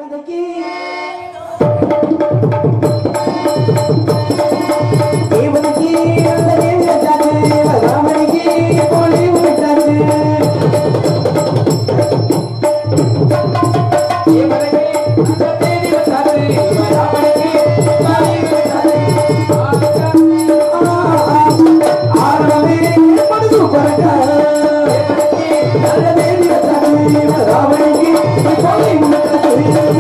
தேவதைக்கு தேவதைக்கு அந்த தேவி வச்சாச்சு ராமனுக்கு போலி விட்டாச்சு தேவதைக்கு அந்த தேவி வச்சாச்சு ராமனுக்கு போலி விட்டாச்சு ஆரம்பமே மனசு பறக்க தேவதைக்கு அந்த தேவி வச்சாச்சு ராமனுக்கு போலி விட்டாச்சு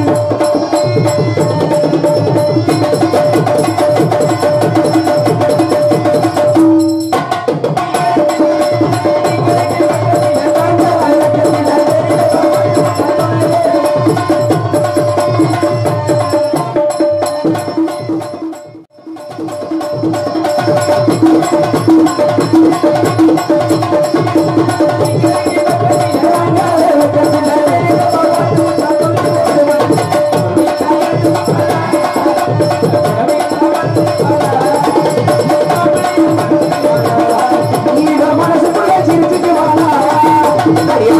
நீங்க மனசுக்குள்ள சிரிச்சுட்டு வாழா ஐயா,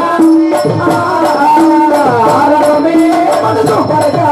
ஆரம்பமே மனசு பறக்க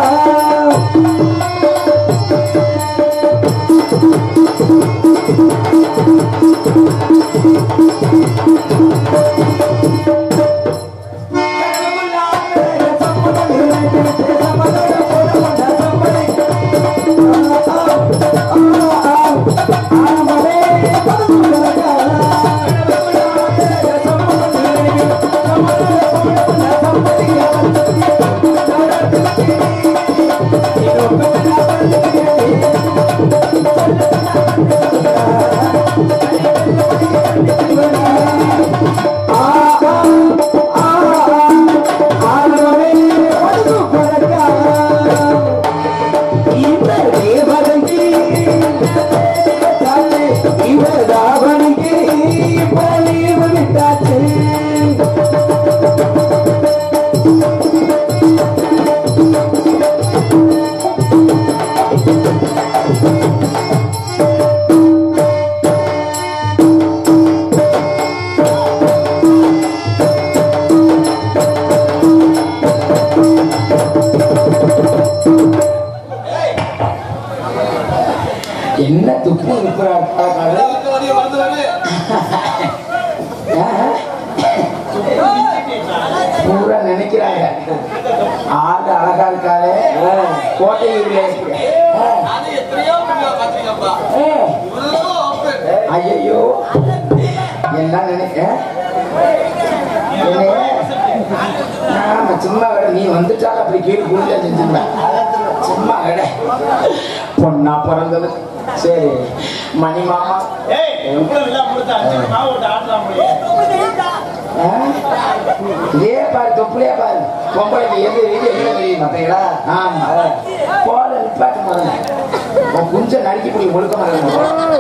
என்ன துப்பு துப்புறாரு பூரா நினைக்கிறாங்க ஆள் அழகா இருக்காரு கோட்டையூர்ல ஐயோ எல்லாம் நினைக்க ஆமா சும்மா விட நீ வந்துட்டால் அப்படி கீழே குளிக்க செஞ்சுருவேன் சும்மா விட பொண்ணா பிறந்தது சரி மணி மாமா ஆ? இதே பாரு தொப்புலே பாரு பொம்பளைக்கு எது இது என்ன தெரியும் பார்த்தீங்களா ஆமா போல நிப்பாட்டு முதல்ல உன் குஞ்ச நறுக்கி பிடி முழுக்க மாதிரி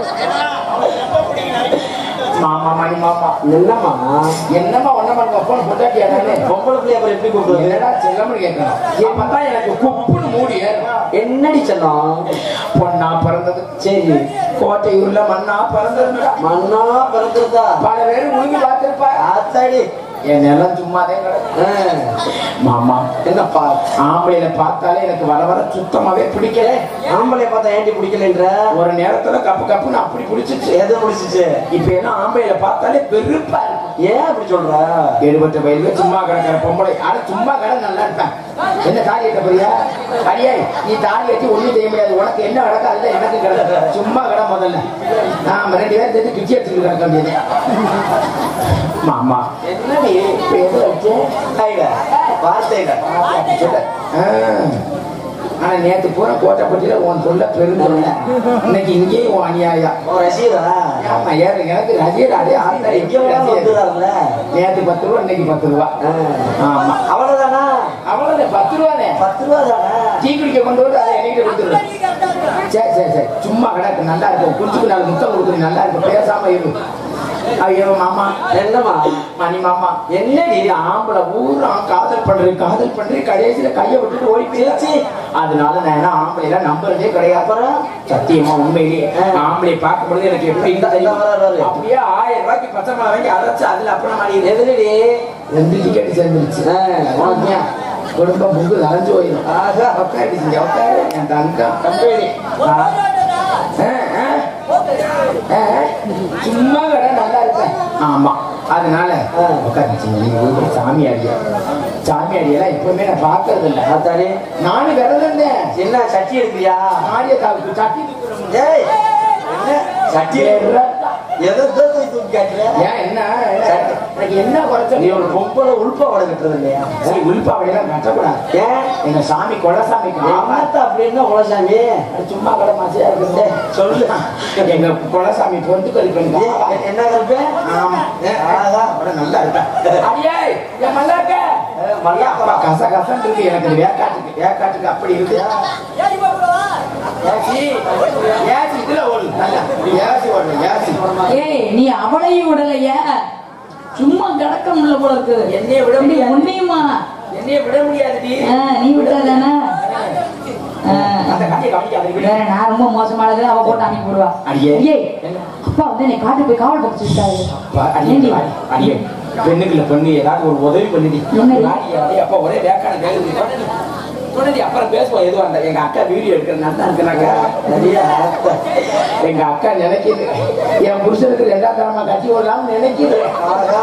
மாமா மணி மாமா என்னம்மா என்னம்மா ஒன்ன பண்ணுங்க போன பொண்டாட்டியா நானு பொம்பளை பிள்ளை அப்புறம் எப்படி கூப்பிடுறது இல்லடா செல்லம்னு கேட்கணும் அப்பதான் எனக்கு குப்புன்னு மூடி ஏறும். என்னடி சொன்னோம் பொண்ணா பிறந்தது சரி கோட்டையூர்ல மண்ணா பிறந்ததுடா மண்ணா பிறந்திருந்தா பல பேர் முழுங்கி பார்த்திருப்பா ஆத்தாடி என் நிலம் சும்மாதே கிடக்கு ஆ, மாமா என்னப்பா ஆம்பளையில பார்த்தாலே எனக்கு வர வர சுத்தமாவே பிடிக்கல ஆம்பளை பார்த்தா ஏண்டி பிடிக்கலன்ற ஒரு நேரத்துல கப்பு கப்புன்னு அப்படி பிடிச்சிச்சு எது முடிச்சிச்சு இப்ப எல்லாம் ஆம்பளையில பார்த்தாலே வெறுப்பா இருக்கு ஏன் அப்படி சொல்ற எழுபத்து வயதுல சும்மா கிடக்கிற பொம்பளை ஆனா சும்மா கிட நல்லா இருப்பேன் என்ன தாலி கட்ட போறியா அடியா நீ தாலி கட்டி ஒண்ணும் செய்ய முடியாது உனக்கு என்ன கிடக்க அதுல எனக்கு கிடக்க சும்மா கிட முதல்ல நாம ரெண்டு பேரும் சேர்ந்து பிச்சை எடுத்துட்டு கிடக்க வேண்டியது மாமா என்னடி இப்ப எதுல வச்சு ஐடா, வார்த்தைடா சொல்ல ஆ. ஆனா நேத்து பூரா கோட்டைப்பட்டியில உன் சொல்ல பெருந்தொல்ல இன்னைக்கு இங்கேயும் உன் அநியாயம் உன் ரசீதா ஆமா ஏறு எனக்கு ரஜியர் அதே ஆத்தாடி எங்க வேணாலும் வந்துடுறாருல்ல நேத்து பத்து ரூபா இன்னைக்கு பத்து ரூபா ஆமா அவ்வளவுதானா அவ்வளவுதான் பத்து ரூபானே பத்து ரூபா தானே டீ குடிக்க கொண்டு வந்து அதை என்கிட்ட கொடுத்துரு சரி சரி சரி சும்மா கிடக்கு நல்லா இருக்கும் குடிச்சுக்கு நாலு முத்தம் கொடுக்குது நல்லா இருக்கும் பேசாம இரு ஐயோ மாமா என்னம்மா மணி மாமா என்னடி இது ஆம்பளை ஊரா காதல் பண்றேன் காதல் பண்றேன் கடைசியில கையை விட்டுட்டு ஓடி போயிடுச்சு அதனால நான் என்ன ஆம்பளை எல்லாம் நம்புறதே கிடையாது அப்புறம் சத்தியமா உண்மையிலேயே ஆம்பளை பார்க்கும் பொழுது எனக்கு எப்படி இந்த- இந்த வர, வர, வர. அப்படியே ஆயிரம் ரூபாய்க்கு பச்சை மிளகா வாங்கி அரைச்சு அதுல அப்புறம் மாறி எதுலடி ரெண்டு டிக்கெட் சேர்ந்துருச்சு ஆ, உனக்கு ஏன்? குடும்பம் முங்கு நனைஞ்சு போயிடும் ஆகா உட்காருங்க உட்காரு என் தங்கம் கம்பெனி ஆ, ஆ, ஆ, சும்மா கடை நல்லா இருப்பேன் ஆமா அதனால ஆ. உட்காந்துச்சுங்க நீங்க போய் சாமியாடியா சாமியாடியெல்லாம் எப்பவுமே நான் பார்க்கறது இல்லை ஆத்தாடி நானும் விரதம் இருந்தேன் என்ன சட்டி எடுக்கிறியா ஆடிய காவுக்கு சட்டி தூக்குறோம். ஏய் என்ன சட்டி எடுக்கிற எதை தூக்கி தூக்கி காட்டுற ஏன் என்ன என்ன? எனக்கு என்ன குறைச்சல் நீ ஒரு பொம்பளை உள்பா வட கட்டுறது இல்லையா சரி உள்பாவையெல்லாம் கட்டக்கூடாது ஏன் எங்க சாமி கொலசாமிக்கு ஆமா ஆமாத்தா அப்படின்னா குலசாமி சும்மா கடை மாசியா இருக்குது சொல்லு எங்க குலசாமி பொந்து கழிப்பேன் ஏய், என்ன கருப்பு ஆமா ஆகா அப்புறம் நல்லா இருக்கேன் அடியே என் மல்லாக்க ஏய், மல்லாக்கா. கச கசன்னு இருக்கு எனக்கு இது வேக்காட்டுக்கு வேக்காட்டுக்கு அப்படி இருக்கு ஏசி ஏசி இதுல ஓடு நல்லா ஏசி ஓடு ஏசி ஏய் நீ அவளையும் விடலையா சும்மா கிடக்க முடியல போல இருக்கு என்னைய விட நீ முடியாது. உன்னையுமா என்னைய விட முடியாதுடி ஆ, நீ விட்டாதானே அந்த கதையை கவனிக்காத வேற நான் ரொம்ப மோசமானது அவ போட்டு அனுப்பி விடுவா அடியே. ஏய் அப்பா வந்து என்னை காட்டு போய் காவல் பறிச்சு விட்டாரு அடியே ஏண்டி? வாடி, அடியே பெண்ணுக்குள்ள பொண்ணு ஏதாவது ஒரு உதவி பண்ணிடி என்னடி? வாடி, அடியே, அப்பா ஒரே வேக்கான வேகுது சொன்னடி அப்புறம் பேசுவோம் எதுவும் அந்த எங்க அக்கா வீடியோ எடுக்கிற நல்லா இருக்குனாக்கா சரியா ஆத்தா. எங்க அக்கா நினைக்குது என் புருஷனுக்கு ரெண்டாம் தரமா கட்டி விடலாம்னு நினைக்குது ஆகா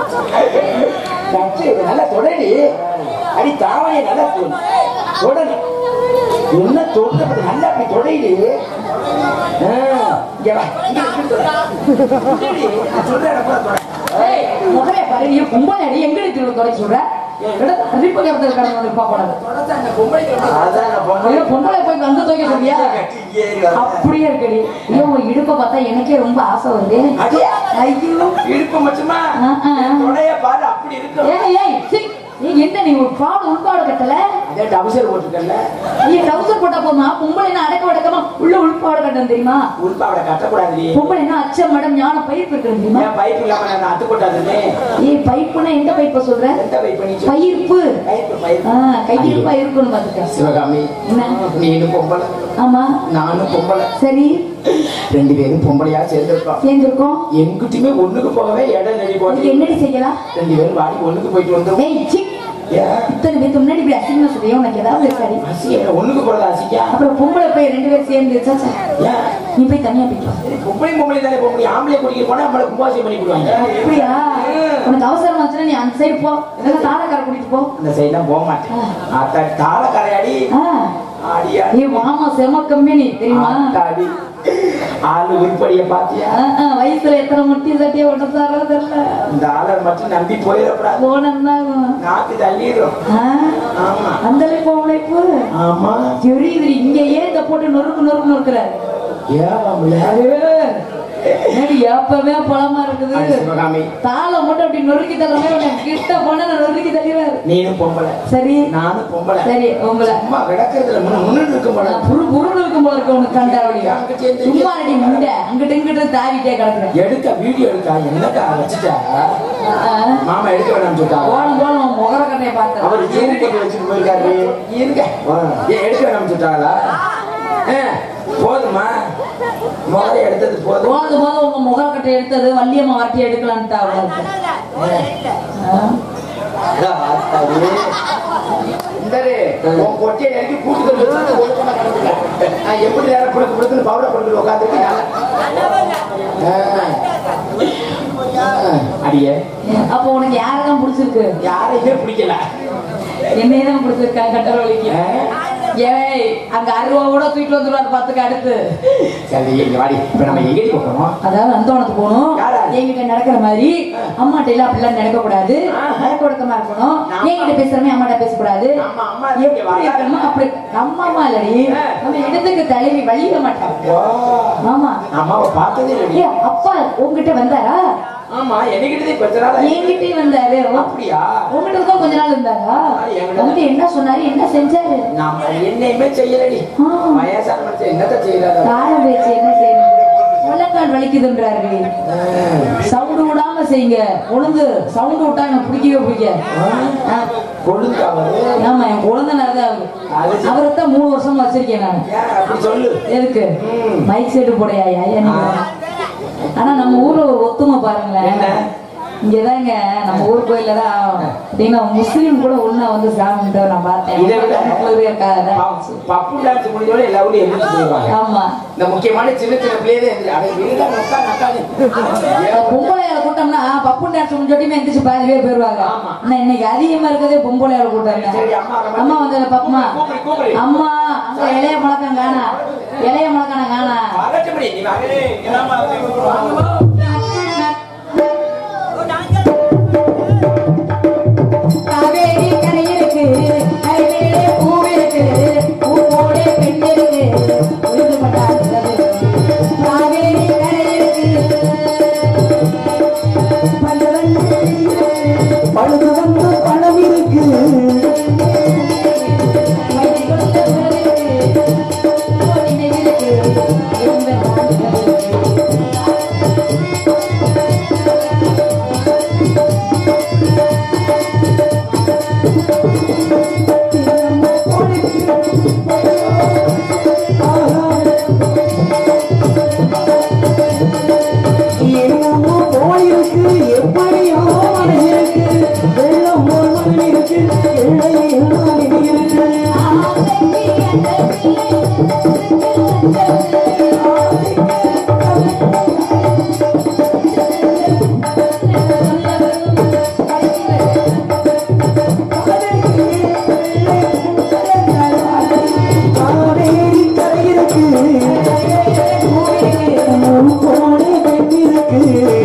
கட்டு நல்லா தொடடி அடி தாவணியை நல்லா தொடு. தொடடி என்ன தொடுறது நல்லா அப்படி தொடையிடு ஆ, இங்க வா, இங்க இப்படி தொடு. தொடடி, நான் சொல்ற இடம் பூரா தொடு. ஏய் முகமே பாரு நீ கும்பல் அடி எங்க எடுத்து தொடை சொல்ற ரிப்பு கருத்து கடந்து வந்து பாப்படாது தொடச்சா இந்த பொம்பளைக்கு எப்படி? அதான் நான் பொம்பளை ஐயோ பொம்பளை போய் வந்து துவைக்க சொல்றியா கட்டி ஏறி வரேன். அப்படியே இருக்கடி ஐயோ உன் இடுப்பை பார்த்தா எனக்கே ரொம்ப ஆசை வருது அடியே, ஐயோ இடுப்பு மட்டுமா ஆ, ஆ. என் தொடைய பாரு அப்படி இருக்கும் ஏய் ஏய் சீ, நீ என்ன நீ ஒரு பாடு உள்பாடு கட்டல அதே டவுசர் போட்டுக்கல ஐயா டவுசர் போட்டா போதுமா பொம்பளைனா அடக்க அடக்கமா உள்ள உள்பாடு கட்டணும் தெரியுமா உள்பாவடை கட்டக்கூடாது பொம்பளைனா அச்சம் மடம் ஞான பயிர் இருக்கணும் தெரியுமா ஏன் பைப் இல்லாம நான் அத்து போட்டாதுன்னு ஏய் பைப்புனா எந்த பைப்பை சொல்ற எந்த பைப் பண்ணி சொல்லு. பயிர்ப்பு பைப்பு பைப் ஆ, கையிருப்பா இருக்கணும் பாத்துக்க சிவகாமி என்ன நீனும் பொம்பளை ஆமா நானும் பொம்பளை சரி ரெண்டு பேரும் பொம்பளையா சேர்ந்திருக்கோம் சேர்ந்திருக்கோம் எங்கிட்டுமே ஒண்ணுக்கு போகவே இடம் நெறி அதுக்கு போட்டு என்னடி செய்யலாம் ரெண்டு பேரும் வாடி ஒண்ணுக்கு போயிட்டு வந்துரும் ஏய் சி ஏன் இத்தனை பேருக்கு முன்னாடி இப்படி அசிங்கமா சொல்றியா உனக்கு ஏதாவது இருக்காடி அசியா ஒண்ணுக்கு போறது அசிக்கா அப்புறம் பொம்பளை போய் ரெண்டு பேரும் சேர்ந்து சச்சா ஏன் நீ போய் தனியா போயிட்டு வா. சரி, பொம்பளை பொம்பளை தானே போக முடியும் ஆம்பளை குடிக்க போனா நம்மள கும்பாசியம் பண்ணி விடுவாங்க அப்படியா உனக்கு அவசரம் வந்துச்சுன்னா நீ அந்த சைடு போ இல்லைன்னா தாரக்கார கூட்டிட்டு போ அந்த சைட்லாம் போக மாட்டேன் அத்தா தாள கரையாடி ஆ, ஆடி நீ மாமா செம கம்பெனி தெரியுமா ஆடி ஆளு உருப்படிய பாத்தியா ஆ, ஆ, வயசுல எத்தனை முட்டி சட்டியை ஒட்ட தரோ தெரியல இந்த ஆளை மட்டும் நம்பி போயிடக்கூடாது போனந்தான் நாக்கு தள்ளிடும் ஆமா அந்த அளவுக்கு உழைப்பு ஆமா தெரியுது இங்க ஏன் இந்த போட்டு நொறுக்கு நொறுக்கு நொறுக்குற ஏவாம்ல என்னடி எப்பவே பழமா இருக்குது அடி சிவகாமி தாளை மட்டும் அப்படி நொறுக்கி தர்றமே உனக்கு கிட்ட போனா நான் நொறுக்கி தள்ளிடுவாரு நீனும் பொம்பளை சரி நானும் பொம்பளை சரி உங்களை அம்மா கிடக்கிறதுல முன்ன முன்னு இருக்கும் போல புரு புருன்னு இருக்கும் போல இருக்கு உனக்கு கண்டாவடி அங்கிட்டு இருந்து சும்மா அடி முண்டை அங்கிட்டு இங்கிட்டு தாவிட்டே கிடக்குறேன் எடுக்க வீடியோ எடுக்கா என்னக்கா வச்சுட்டா மாமா எடுக்க வேணாம் சொல்லிட்டா போன போன முகர கட்டையை பார்த்தேன் அவர் ஜூம் பண்ணி வச்சுட்டு போயிருக்காரு இருங்க ஆ. ஏன் எடுக்க வேணாம் சொல்லிட்டாங்களா ஆ, போதுமா முதல்ல எடுத்தது போதும் போது போது உங்க முகர கட்டை எடுத்தது வள்ளியம்மா வாட்டி எடுக்கலான்ட்டு அவ்வளவு ஆத்தாடி. இந்தாரு, உன் கொட்டையை இறக்கி கூட்டுக்கள் வச்சுட்டு ஒழுக்கமா கிடக்குல. நான் எப்படி நேரம் புடுக்கு புடுக்குன்னு பவுடர் போட்டு உட்காந்துருக்கேன் அடியே அப்போ உனக்கு யாரெல்லாம் பிடிச்சிருக்கு யாரையுமே பிடிக்கல என்னையதான் பிடிச்சிருக்கா கட்டர வலிக்கு ஆ? ஏய் அங்க அருவா கூட தூக்கிட்டு வந்துருவாரு பாத்துக்க அடுத்து சரி இங்க வாடி இப்ப நம்ம எங்கடி போகணும் அதாவது அந்தோணத்துக்கு போகணும் யாரா? என்கிட்ட நடக்கிற மாதிரி அம்மாட்ட எல்லாம் அப்படிலாம் நடக்க கூடாது ஆஹா. நடக்க ஒடுக்கமா இருக்கணும் ஆமா. என்கிட்ட பேசுறமே அம்மாட்ட பேசக்கூடாது நம்ம அம்மா இங்க எப்படி வாடா. இருக்கணுமோ அப்படி நம்ம அம்மா இல்லடி ஆ. நம்ம இடத்துக்கு தழுவி வழிய மாட்டாங்க வா. ஆமா அம்மாவை பார்த்ததே இல்லை ஏ அப்பா உங்ககிட்ட வந்தாரா ஆமா என்கிட்டதே கொஞ்ச நாள் என்கிட்டயும் வந்தாரு அப்படியா உங்ககிட்ட தான் கொஞ்ச நாள் இருந்தாரா என்கிட்ட- வந்து என்ன சொன்னாரு என்ன செஞ்சாரு நாம என்னையுமே செய்யலடி ஆ. வயசான மனுஷன் என்னத்த செய்யறாரு காலம் பேச்சு என்ன செய்யணும் முழங்கால் வலிக்குதுன்றாரு சவுண்டு விடாம செய்யுங்க ஒழுங்கு சவுண்டு விட்டா எனக்கு பிடிக்கவே பிடிக்காது ஆ. கொழுந்தாவது ஆமா என் குழந்தைனால தான் அவரு அது சரி. அவரை தான் மூணு வருஷமா வச்சிருக்கேன் நான் ஏன் அப்படி சொல்லு எதுக்கு ம். மைக் செட்டு போடையா ஐயா நீங்க ஆனா நம்ம ஊர்ல ஒரு ஒத்துமை பாருங்களேன் என்ன? இங்கதாங்க நம்ம ஊர் கோயில்ல தான் பாத்தீங்கன்னா முஸ்லீம் கூட ஒண்ணா வந்து சாமி கும்பிட்டதை நான் பார்த்தேன் இதை விட மக்களுக்கு இருக்காது. பப்பு- பப்பு டான்ஸ் முடிஞ்சோட எல்லா ஊர்லயும் எந்திரிச்சு போயிடுவாங்க ஆமா இந்த முக்கியமான சின்ன சின்ன பிள்ளையே அதை விருதா நோக்கா நக்காது பொம்பளையால கூட்டம்னா பப்பு டான்ஸ் முடிஞ்சோட்டியுமே எந்திரிச்சு பாதி பேர் போயிருவாங்க ஆமா. ஆனா இன்னைக்கு அதிகமா இருக்கதே பொம்பளையால கூட்டம் சரி, அம்மா, அம்மா. அம்மா வந்து பப்புமா கூப்பிடு, கூப்பிடு. அம்மா அங்க இளைய முழக்கம் காணா இளைய முழக்கம் காணா வரட்டும்படி, நீ வரே, என்னம்மா அது? காவேரி கரை இருக்கு கையிலே பூ இருக்கு பூவோட பெண் இருக்கு உழுது பட்டாடுறது காவேரி கரை இருக்கு பழுது வந்து பழம் இருக்கு வயிறு கொண்ட குரல் இருக்கு கோடினை இருக்கு எறும்பு நாடுகள் இருக்கு என்னமோ போயிருக்கு எப்படியோ மனதிருக்கு வெள்ளம் போல் மனம் இருக்கு எல்லை எல்லாம் இருக்கு காவேரி கரை இருக்கு உன் போனே பெண் இருக்கு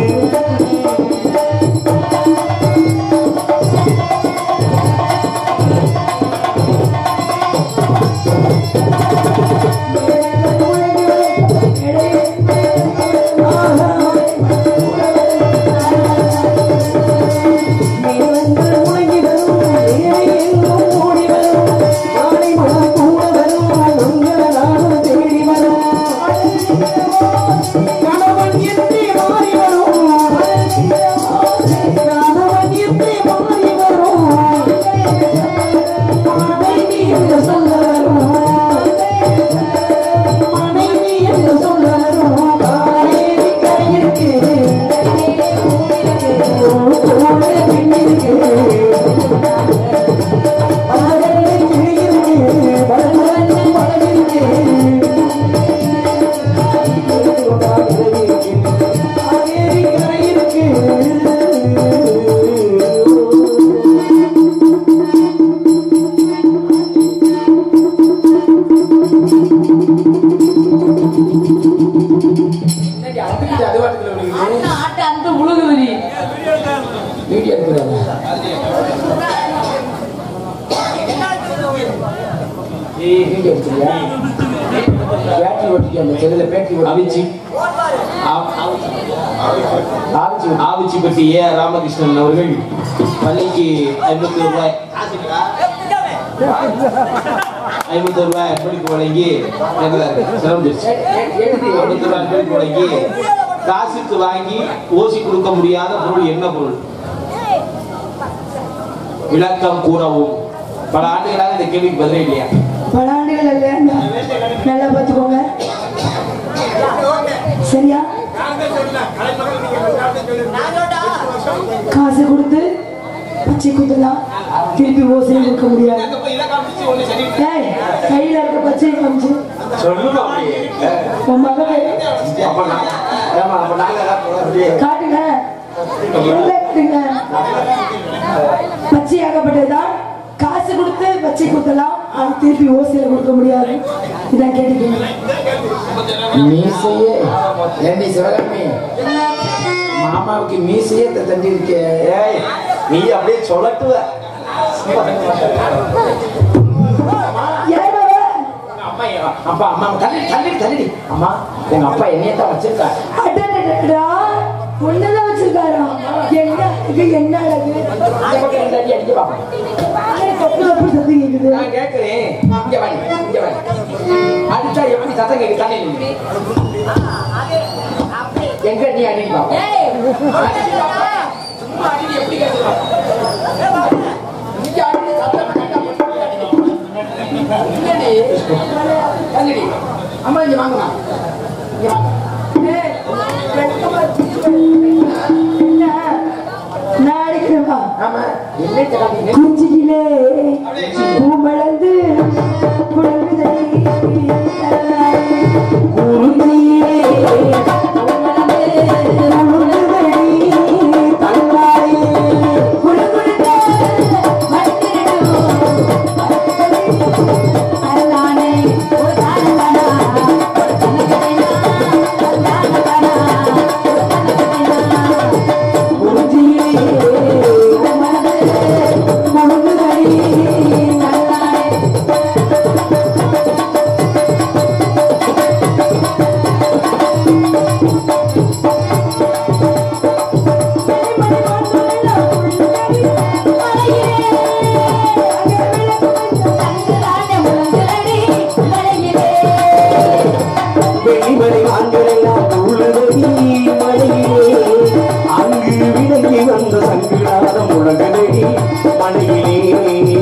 மேகங்கள் முழங்கி வரும் வேலை எங்கும் ஓடி வரும் மாலை மழை கூட வரும் மங்கள நாளும் தேடி வரும் கணவன் எப்படி மாறி வரும் கணவன் எப்படி மாறி வரும் மனைவி என்று சொல்ல வரும் மனைவி என்று சொல்ல வரும் காவேரி கரையிருக்கு போல பெண் இருக்கு பலவரை கிளி இருக்கு பலவரை பழம் இருக்கு காவேரி கரை இருக்கு இன்னைக்கு அதுக்கு அது வாட்டுக்குள்ள விழுகுது. ஆட்ட ஆட்ட அந்த முழுகுது நீ வீடியோ எடுக்கிறாங்க. ஏய், வீடியோ எடுக்கிறியா? பேட்டரி ஒட்டிக்க, அந்த செல்லுல பேட்டரி ஒட்டி- அவிச்சி ஆவிச்சு விட்டு. ஆவிச்சிப்பட்டி ஏ ராமகிருஷ்ணன் அவர்கள் பள்ளிக்கு ஐம்பத்தி ரூபாய் ஐம்பத்தி ரூபாய் படிப்பு வழங்கி எங்களை சிறந்துருச்சு ஏ- ஏ- எழுதி ஐம்பத்தி ரூபாய் படிப்பு வழங்கி காசுக்கு வாங்கி ஓசி கொடுக்க முடியாத பொருள் என்ன பொருள் விளக்கம் கூறவும் பல ஆண்டுகளாக இந்த கேள்விக்கு பதிலே இல்லையா பல ஆண்டுகள் அல்ல நல்லா பார்த்துக்கோங்க சரியா காசு கொடுத்து பச்சை குத்தலாம் திருப்பி ஓசையும் கொடுக்க முடியாது ஏய், கையில இருக்க பச்சை காமிச்சு சொல்லுங்க அப்படியே. உன் மகனை அப்ப நான்- ஏம்மா, அப்ப நாங்க எல்லாம் அப்படியே. காட்டுங்க எல்லாம் காட்டுங்க பச்சையாகப்பட்டதுதான் காசு கொடுத்து பச்சை குத்தலாம் அது திருப்பி ஓசையில கொடுக்க முடியாது இதான் கேட்டுக்கீங்க மீசையே ஏண்டி சிவகாமி மாமாவுக்கு மீசையே த- தட்டி இருக்கே ஏய் நீ அப்படியே சொல்லட்டுவ ஏன் பாபா? அம்மா அப்பா அம்மா தள்ளி தள்ளி தள்ளி அம்மா எங்க அப்பா என்னையத்தான் வச்சிருக்கா அடடடடா, ஒண்ணுதான் வச்சிருக்காராம். என்ன அழகு, என்ன அழகு. இந்த பக்கம் ரெண்டு அடி அடிக்க பாப்போம் ஆனா தப்பு தப்பு சத்தம் கேக்குது. நான் கேட்கிறேன் இங்க வாடி இங்க வாடி அடிச்சா எப்படி சத்தம் கேட்கு தண்ணி நில்லு. எங்க நீ அடி பாப்போம் அடி பாப்பா. சும்மா அடி எப்படி கேட்கு பாப்போம். இங்க அடி சத்தம் கேட்டா மட்டும் அடி பாப்போம். இல்லடி தள்ளிடி அம்மா இங்க வாங்கம்மா இங்க வாங்க ஏய், வெட்கமா இருக்கு. என்ன? ஆமா என்ன கிளம்பி குஞ்சியிலே பூமளந்து குழந்தை குருந்தியே வெளிமலை வாங்கலாம் உள்ளதடி மலையிலே அங்கு விலகி வந்த சங்குநாதம் உலகதடி மலையிலே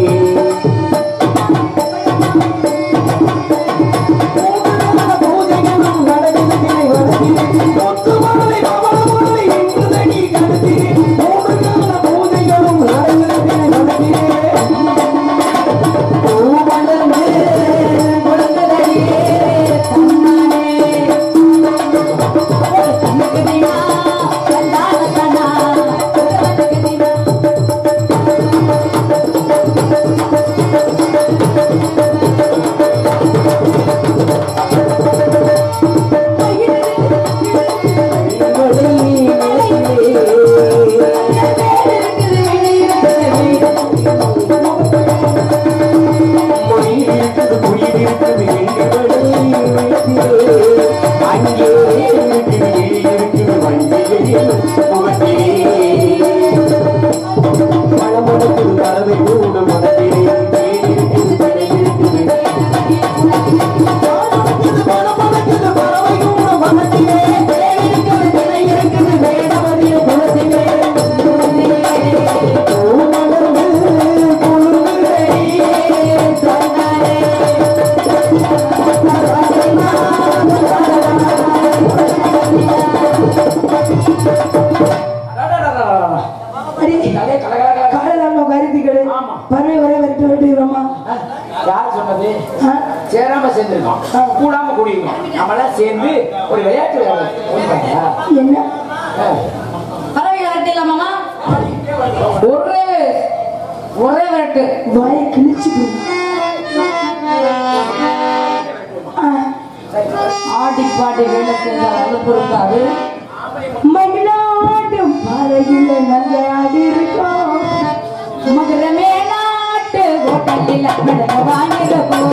அங்கே இருக்குது இருக்குது வண்டிகளில் முகத்திலே பழமடத்தில் கலவை கூட மனதிலே இருக்குது கடை இருக்குது பழமடத்தில் பறவை கூட மனதிலே இருக்குது கடை இருக்குது வேடவரிய குலத்திலே பூமலர்ந்து குலுங்குதடி தன்னாலே பறவை வரை வரட்டு வேண்டியம்மா யார் சொன்னது சேராம சேர்ந்திருக்கோம் கூடாம கூடியிருக்கோம் நம்மளாம் சேர்ந்து ஒரு விளையாட்டு விளையாடுறோம். புரியுதாங்களா? என்ன ஆ. பறவை விரட்டிடலாமாமா ஒரே ஒரே விரட்டு வாயை கிழிச்சுட்டு ஆடி பாடி வேலை செஞ்சால் அலுப்பு இருக்காது மயிலாட்டம் பறவையில நல்ல ஆடி இருக்கோம் மதுரமே நாட்டு ஹோட்டலில் மிளக வாங்கிருக்கோ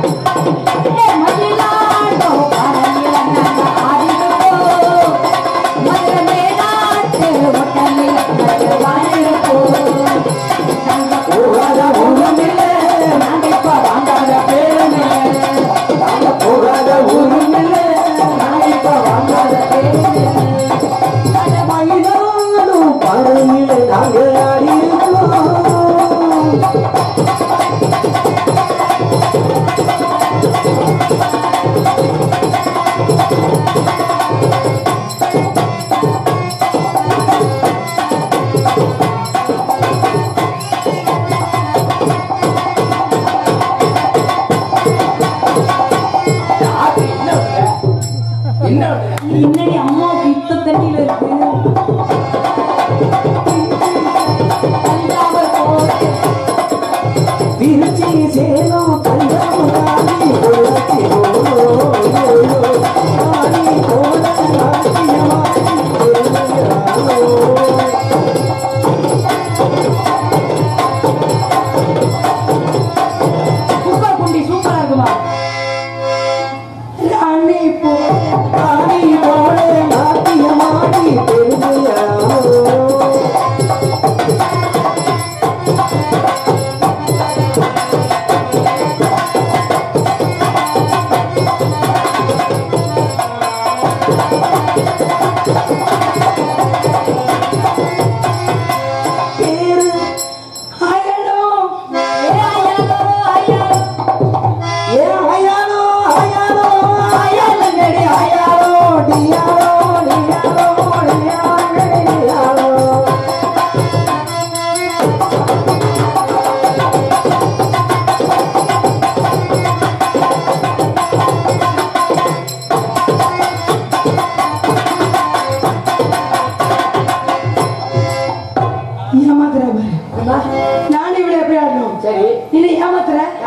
மயிலாட்டோ பறவையில நாங்க ஆடிருக்கோ மதுரமே நாட்டு ஹோட்டலில் மிளக வாங்கிருக்கோ போகாத ஊருமில்ல நாங்க இப்ப வாங்காத பேருமே நாங்க போகாத ஊருமில்ல நான் இப்ப வாங்காத மயிலாடும் பறவையில நாங்க ஆடி இருக்கோம் யாரு என்ன விடுற? என்ன விடுற? இன்னடி அம்மாவுக்கு இத்த தண்ணியில இருக்கு தஞ்சாவூர் கோட்டை திருச்சி சேலம் தஞ்சாவூர் பொள்ளாச்சி ஆடி போல நாட்டியமாடி பெருமையானோ. குக்கர் குண்டி சூப்பரா இருக்குமா ராணி போ ராணி போல நாட்டியமாடி பெருமை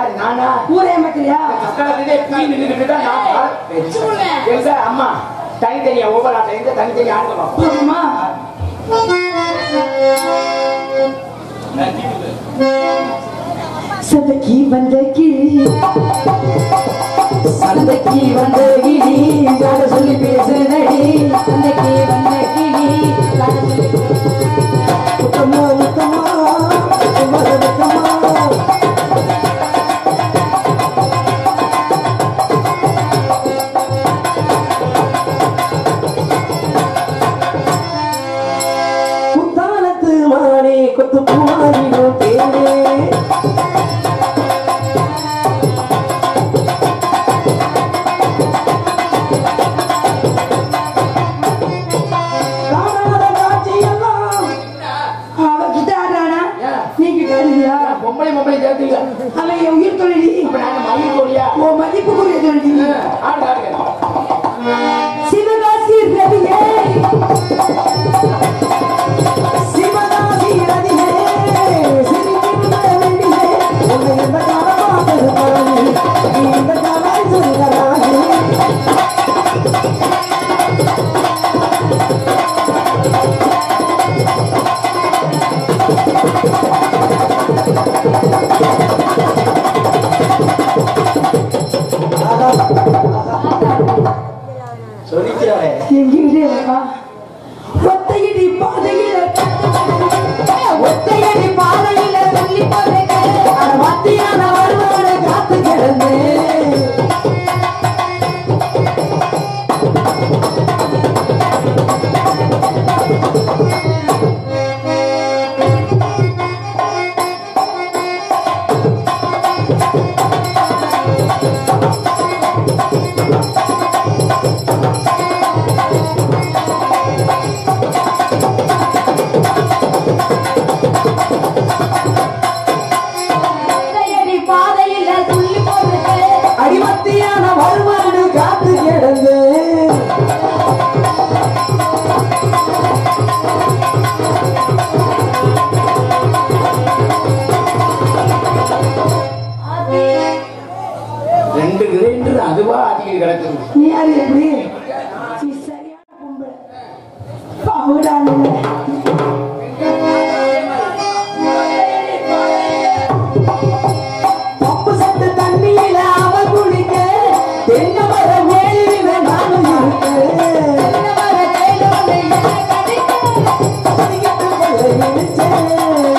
யார் நானா ஊரே மக்களையா அக்காலத்திலே பீ நின்னுக்கிட்டு தான் நான் பால் எங்க அம்மா தனித்தனியா ஒவ்வொரு ஆட்டம் எங்க தனித்தனியா ஆடுங்க பார்ப்போம். அம்மா சந்தைக்கு வந்த கிளி சந்தைக்கு வந்த கிளி யார சொல்லி பேசுனடி சந்தைக்கு வந்த கிளி கதை சொல்லி முத்தம்மா முத்தம்மா முத்தம்மா முத்தம்மா முத்தானத்து மானே கொத்து பூவாரிடும் தேனே காணாத காட்சியெல்லாம் அவ கிட்ட ஆடுறானா ஏன்? நீ கிட்ட ஆடுறியா நான் பொம்பளை பொம்பளை சேர்த்துங்க அவன் என் உயிர் தொழிலி இப்ப நாங்க மயில் கோழியா உன் மதிப்புக்குரிய தொழிலி ஆடு ஆடுங்க சிவகாசி ரவியே சிவகாசி ரவியே சிரிக்கின்ற வெள்ளியே உன்னை எந்த காலமா பெருமானி நீ இந்த காலாய் சொல்கிறானே சொல்லிக்கிறாரே எங்கிட்டே வரா ஒத்தையடி பாதையில ஒத்தையடி பாதையில சொல்லி போறேன் மத்தியான வருவான காத்து கிடந்து ஒத்தையடி பாதையில துள்ளி போட்டுட்டு அடிமத்தியான வருவான காத்து கிடந்து ரெண்டு கிரைண்டர் அதுவா அதிக கிடக்குது நீ யாரு எப்படி நீ சரியான பொம்பளை பாவுடான பப்பு சத்து தண்ணியில அவ குளிக்க தென்னை மர மேலில நானும் இருக்க அதிகத்து கொள்ள நினைச்சேன்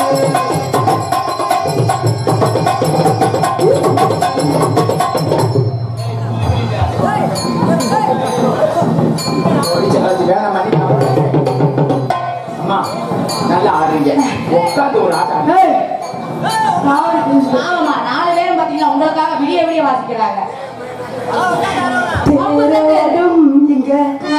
அது வேணாம் மணி அம்மா நல்லா ஆடுறீங்க உட்காந்து ஒரு ஆட்டம் ஏய், பாவடி புரிஞ்சு. ஆமாமா நாலு பேரும் பாத்தீங்கன்னா உங்களுக்காக விடிய விடிய வாசிக்கிறாங்க தேரோடும் இங்க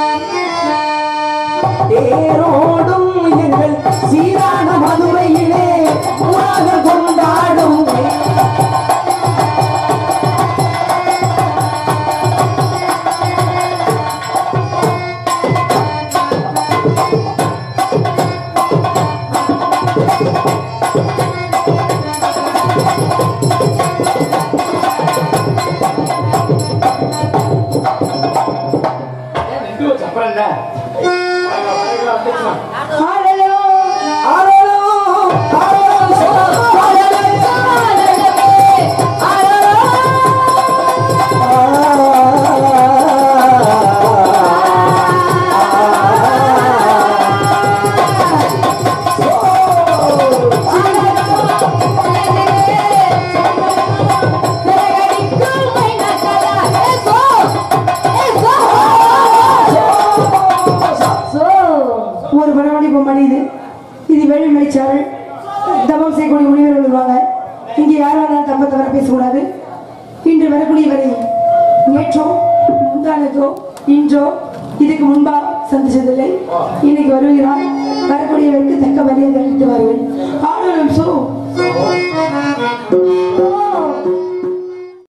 தேரோடும் எங்கள் சீரான மதுரையிலே உலக கொண்டாடும் நின்று வச்சு அப்புறம் என்ன வந்துச்சுமா ஆடலோ ஆடலோ ஆடலோ ஒரு மணமணி பொம்மணி இது இது வேலை மணிச்சாரல் தபம் செய்யக்கூடிய முனிவர்கள் வருவாங்க இங்கே யார் வேணாலும் தம்ப தவிர பேசக்கூடாது இன்று வரக்கூடிய வரை நேற்றோ முந்தானத்தோ இன்றோ இதுக்கு முன்பா சந்திச்சதில்லை இன்னைக்கு வருகிறார் வரக்கூடியவருக்கு தக்க மரியாதை அளித்து வருவேன் ஆளுநர் சோ